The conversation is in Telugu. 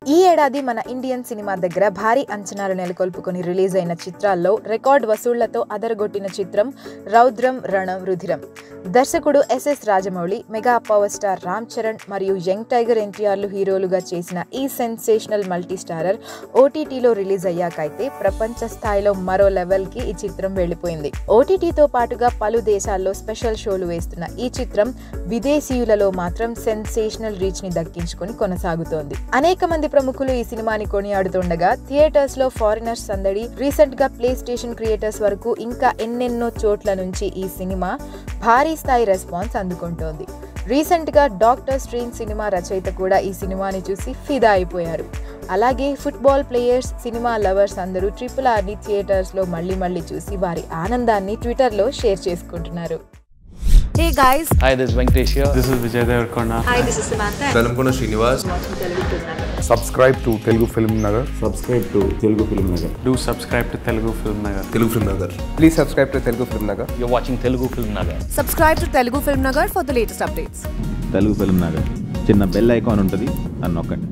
ఈ ఏడాది మన ఇండియన్ సినిమా దగ్గర భారీ అంచనాలు నెలకొల్పుకొని రిలీజ్ అయిన చిత్రాల్లో రికార్డ్ వసూళ్లతో అదరగొట్టిన చిత్రం రౌద్రం రణం రుధిరం దర్శకుడు SS Rajamouli mega power star Ram Charan మరియు యంగ్ టైగర్ ఎన్టీఆర్లు హీరోలుగా చేసిన ఈ సెన్సేషనల్ మల్టీ స్టారర్ ఓటీటీలో రిలీజ్ అయ్యాకైతే ప్రపంచ స్థాయిలో మరో లెవెల్కి ఈ చిత్రం వెళ్ళిపోయింది ఓటీటీతో పాటుగా పలు దేశాల్లో స్పెషల్ షోలు వేస్తున్న ఈ చిత్రం విదేశీయులలో మాత్రం సెన్సేషనల్ రీచ్ ని దక్కించుకొని కొనసాగుతోంది అనేక మంది ప్రముఖులు ఈ సినిమాని కొనియాడుతుండగా థియేటర్స్ లో ఫారినర్స్ సందడి రీసెంట్ గా ప్లే స్టేషన్ క్రియేటర్స్ వరకు ఇంకా ఎన్నెన్నో చోట్ల నుంచి ఈ సినిమా భారీ స్థాయి రెస్పాన్స్ అందుకుంటోంది రీసెంట్ గా డాక్టర్ స్ట్రీన్ సినిమా రచయిత కూడా ఈ సినిమాని చూసి ఫిదా అయిపోయారు అలాగే ఫుట్బాల్ ప్లేయర్స్ సినిమా లవర్స్ అందరూ ట్రిపుల్ ఆర్ని థియేటర్స్ లో మళ్ళీ మళ్ళీ చూసి వారి ఆనందాన్ని ట్విట్టర్ లో షేర్ చేసుకుంటున్నారు Hey guys, Hi, this is Venkatesh here. This is Vijay Devarkonda. hi, this is Samantha. Velankonda Srinivas subscribe to Telugu Film Nagar. Subscribe to Telugu film Nagar Do subscribe to Telugu Film Nagar. Telugu film Nagar Please subscribe to Telugu Film Nagar. You're watching Telugu Film Nagar. Subscribe to Telugu Film Nagar for the latest updates. Telugu film Nagar చిన్న బెల్ ఐకాన్ ఉంటుంది అని నొక్కండి